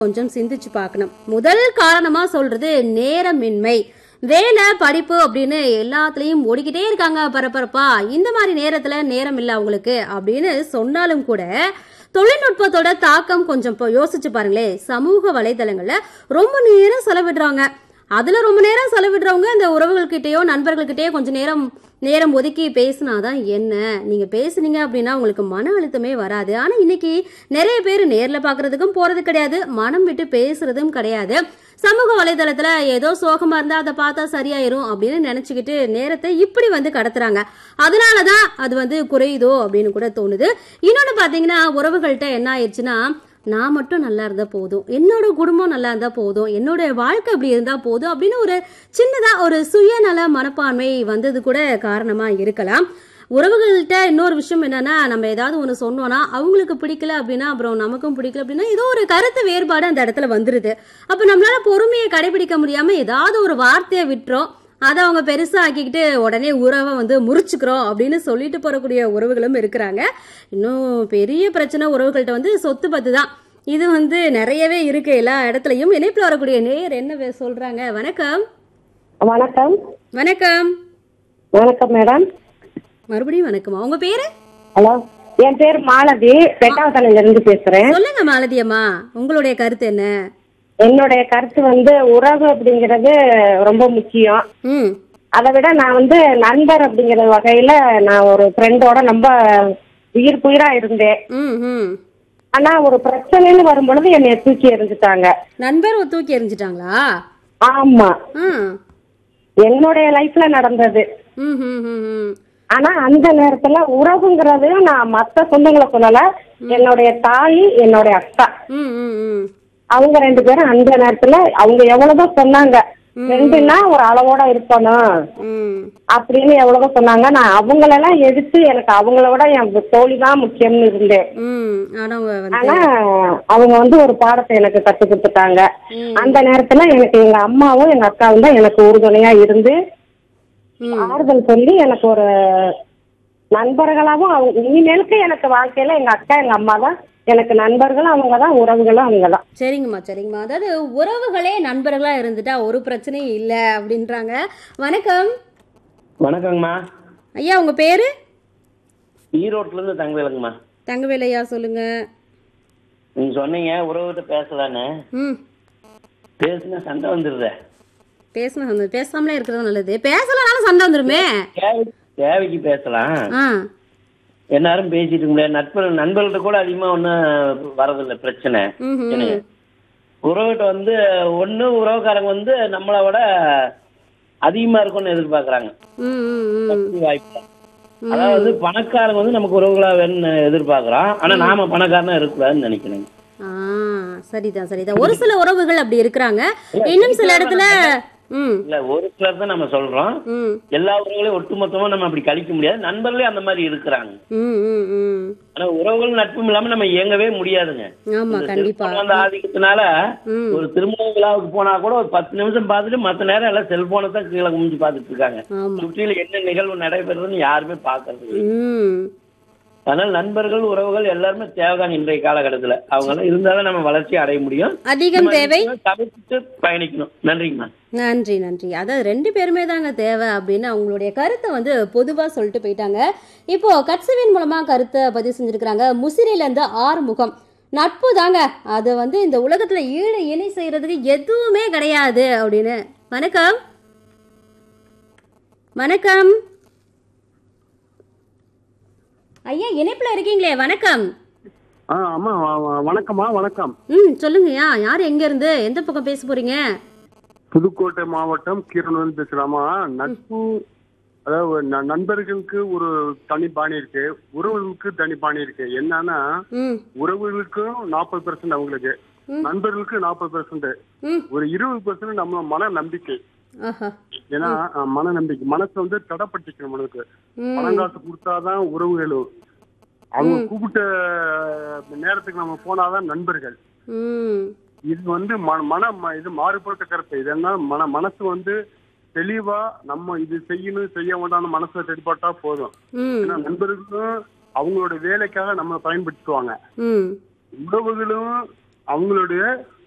கொஞ்சம் சிந்திச்சு பார்க்கணும் முதல் காரணமா சொல்றது நேரமின்மை வேலை படிப்பு அப்படின்னு எல்லாத்துலயும் ஓடிக்கிட்டே இருக்காங்க பரபரப்பா இந்த மாதிரி நேரத்துல நேரம் இல்ல அவங்களுக்கு அப்படின்னு சொன்னாலும் கூட தொழில்நுட்பத்தோட தாக்கம் கொஞ்சம் இப்போ யோசிச்சு பாருங்களேன் சமூக வலைதளங்கள்ல ரொம்ப நேரம் செலவிடுறாங்க அதுல ரொம்ப நேரம் செலவிடுறவங்க இந்த உறவுகள்கிட்டயோ நண்பர்கள்கிட்டயோ கொஞ்ச நேரம் நேரம் ஒதுக்கி பேசினாதான் என்ன நீங்க பேசுனீங்க அப்படின்னா உங்களுக்கு மன அழுத்தமே வராது ஆனா இன்னைக்கு நிறைய பேர் நேர்ல பாக்குறதுக்கும் போறது கிடையாது மனம் விட்டு பேசுறதும் கிடையாது சமூக வலைதளத்துல ஏதோ சோகமா இருந்தா அதை பார்த்தா சரியாயிரும் அப்படின்னு நினைச்சுக்கிட்டு நேரத்தை இப்படி வந்து கடத்துறாங்க அதனாலதான் அது வந்து குறையுதோ அப்படின்னு கூட தோணுது இன்னொன்னு பாத்தீங்கன்னா உறவுகள்கிட்ட என்ன ஆயிடுச்சுன்னா நான் மட்டும் நல்லா இருந்தா போதும் என்னோட குடும்பம் நல்லா இருந்தா போதும் என்னோட வாழ்க்கை அப்படி இருந்தா போதும் அப்படின்னு ஒரு சின்னதா ஒரு சுயநல மனப்பான்மை வந்தது கூட காரணமா இருக்கலாம் உறவுகள்கிட்ட இன்னொரு விஷயம் என்னன்னா நம்ம ஏதாவது ஒன்று சொன்னோம்னா அவங்களுக்கு பிடிக்கல அப்படின்னா அப்புறம் நமக்கும் பிடிக்கல அப்படின்னா ஏதோ ஒரு கருத்து வேறுபாடு அந்த இடத்துல வந்துருது அப்போ நம்மளால பொறுமையை கடைபிடிக்க முடியாம ஏதாவது ஒரு வார்த்தையை விட்டுறோம் அதை அவங்க பெருசா ஆக்கிக்கிட்டு உடனே உறவை வந்து முறிச்சுக்கிறோம் அப்படின்னு சொல்லிட்டு போறக்கூடிய உறவுகளும் இருக்கிறாங்க இன்னும் பெரிய பிரச்சனை உறவுகள்கிட்ட வந்து சொத்து பத்து தான் இது வந்து நிறையவே இருக்கு எல்லா இடத்துலயும் இணைப்புல வரக்கூடிய நேர் என்ன வே- சொல்றாங்க வணக்கம் வணக்கம் வணக்கம் வணக்கம் மேடம் மறுபடியும் வணக்கமா உங்க பேரு ஹலோ என் பேர் மாலதி பெட்டாவத்தலையில இருந்து பேசுறேன் சொல்லுங்க மாலதி அம்மா உங்களுடைய கருத்து என்ன என்னுடைய கருத்து வந்து உறவு அப்படிங்கிறது ரொம்ப முக்கியம் ம் அதை விட நான் வந்து நண்பர் அப்படிங்கிற வகையில நான் ஒரு ஃப்ரெண்டோட ரொம்ப உயிர் புயிரா இருந்தேன் ம் ம் ஆனா ஒரு பிரச்சனைன்னு வரும் பொழுது என்னை தூக்கி எறிஞ்சிட்டாங்க நண்பர் ஒரு தூக்கி எறிஞ்சிட்டாங்களா ஆமா ம் என்னுடைய லைஃப்ல நடந்தது ம் ம் ம் ம் ஆனா அந்த நேரத்துல உறவுங்கிறது நான் மத்த சொந்தங்களை சொல்லல என்னுடைய தாய் என்னுடைய அக்கா ம் ம் ம் அவங்க ரெண்டு பேரும் அந்த நேரத்துல அவங்க எவ்வளவுதான் சொன்னாங்க ரெண்டுன்னா ஒரு அளவோட இருக்கணும் ம் அப்படின்னு எவ்வளவோ சொன்னாங்க நான் அவங்களெல்லாம் எடுத்து எனக்கு அவங்கள விட என் தோழி தான் முக்கியம்னு இருந்தேன் ம் ஆனா அவங்க வந்து ஆனா அவங்க வந்து ஒரு பாடத்தை எனக்கு கத்து கொடுத்துட்டாங்க அந்த நேரத்துல எனக்கு எங்க அம்மாவும் எங்க அக்காவும் தான் எனக்கு உறுதுணையா இருந்து ம் ஆறுதல் சொல்லி எனக்கு ஒரு நண்பர்களாவும் அவங்க இனிமேலுக்கு எனக்கு வாழ்க்கையில எங்க அக்கா எங்க அம்மா தான் எனக்கு நண்பர்களும் அவங்க தான் உறவுகளும் அவங்க தான் சரிங்கம்மா சரிங்கம்மா அதாவது உறவுகளே நண்பர்களா இருந்துட்டா ஒரு பிரச்சனையும் இல்ல அப்படின்றாங்க வணக்கம் வணக்கங்கம்மா ஐயா உங்க பேரு ஈரோட்ல இருந்து தங்கவேலுங்கம்மா தங்கவேலையா சொல்லுங்க நீங்க சொன்னீங்க உறவுகிட்ட பேசலான்னு ம் பேசுனா சண்டை வந்துடுற பேசணும் சந்தோஷம். பேசாமலே இருக்கிறது நல்லது பேசலனாலும் சண்டை வந்துருமே தேவை தேவைக்கு பேசலாம் ஆ எல்லாரும் பேசிட்டு இருக்க முடியாது நட்பு நண்பர்கள்ட்ட கூட அதிகமா ஒன்றும் வரதில்லை பிரச்சனை ம் ம் என்னங்க உறவுகிட்ட வந்து ஒண்ணு உறவுக்காரங்க வந்து நம்மளை விட அதிகமா இருக்கும்னு எதிர்பார்க்கறாங்க ம் ம் ம் வாய்ப்பு அதாவது பணக்காரங்க வந்து நமக்கு உறவுகளா வேணும்னு எதிர்பார்க்கறான் ஆனா நாம பணக்காரனா இருக்கக்கூடாதுன்னு நினைக்கிறேன் ஆ சரிதான் சரிதான் ஒரு சில உறவுகள் அப்படி இருக்கிறாங்க இன்னும் சில இடத்துல ம் இல்ல ஒரு சிலர் தான் நம்ம சொல்றோம் ம் எல்லா உறவுகளையும் ஒட்டுமொத்தமா நம்ம அப்படி கழிக்க முடியாது நண்பர்களே அந்த மாதிரி இருக்கிறாங்க ம் ம் ம் ஆனா உறவுகள் நட்பும் இல்லாம நம்ம இயங்கவே முடியாதுங்க ஆமா இந்த கண்டிப்பா செல்போன் வந்த ஆதிக்கத்தினால ம் ஒரு திருமண விழாவுக்கு போனா கூட ஒரு பத்து நிமிஷம் பார்த்துட்டு மத்த நேரம் எல்லாம் செல்போனை தான் கீழே குமிஞ்சு பார்த்துட்டு இருக்காங்க ஆமா சுற்றில என்ன நிகழ்வு நடைபெறுதுன்னு யாருமே பாக்குறது இல்லை. ம் அதனால நண்பர்கள் உறவுகள் எல்லாருமே தேவைதான் இன்றைய காலகட்டத்துல அவங்க எல்லாம் இருந்தாலும் நம்ம வளர்ச்சி அடைய முடியும் அதிகம் தேவை தவிர்த்துட்டு பயணிக்கணும் நன்றிங்கம்மா நன்றி நன்றி அதாவது ரெண்டு பேருமே தாங்க தேவை அப்படின்னு அவங்களுடைய கருத்தை வந்து பொதுவா சொல்லிட்டு போயிட்டாங்க இப்போ கட்சவின் மூலமா கருத்தை பதிவு செஞ்சிருக்கிறாங்க முசிறில இருந்து ஆறுமுகம் நட்பு தாங்க அது வந்து இந்த உலகத்துல ஈடு இணை செய்யறதுக்கு எதுவுமே கிடையாது அப்படின்னு வணக்கம் வணக்கம் ஐயா இணைப்புல இருக்கீங்களே வணக்கம் ஆ அம்மா வ- வ- வணக்கம்மா வணக்கம் ம் சொல்லுங்கய்யா யார் எங்க இருந்து எந்த பக்கம் பேச போறீங்க புதுக்கோட்டை மாவட்டம் கீரனூர் பேசுறாமா நட்பு அதாவது ந- நண்பர்களுக்கு ஒரு தனி பாணி இருக்கு உறவுகளுக்கு தனி பாணி இருக்கு என்னன்னா ம் உறவுகளுக்கும் நாற்பது பெர்சன்ட் அவங்களுக்கு ம். நண்பர்களுக்கு நாற்பது பெர்சன்ட் ம் ஒரு இருபது பெர்சன்ட் நம்ம மன நம்பிக்கை ஆஹா ஏன்னா அஹ், மன நம்பிக்கை மனசை வந்து தடப்பட்டிக்கணும் மனதுக்கு ம் பணம் காசு கொடுத்தாதான் உறவுகளும் அவங்க கூப்பிட்ட நேரத்துக்கு நம்ம போனாதான் நண்பர்கள் ம் இது வந்து மன மன ம- இது மாறுபட்ட கருத்து இது என்ன மன மனசு வந்து தெளிவா நம்ம இது செய்யணும் செய்ய வேண்டாம்னு மனசுல தெளிப்பட்டா போதும் ம் ஏன்னா நண்பர்களும் அவங்களோட வேலைக்காக நம்ம பயன்படுத்துவாங்க ம் உறவுகளும் அவங்களுடைய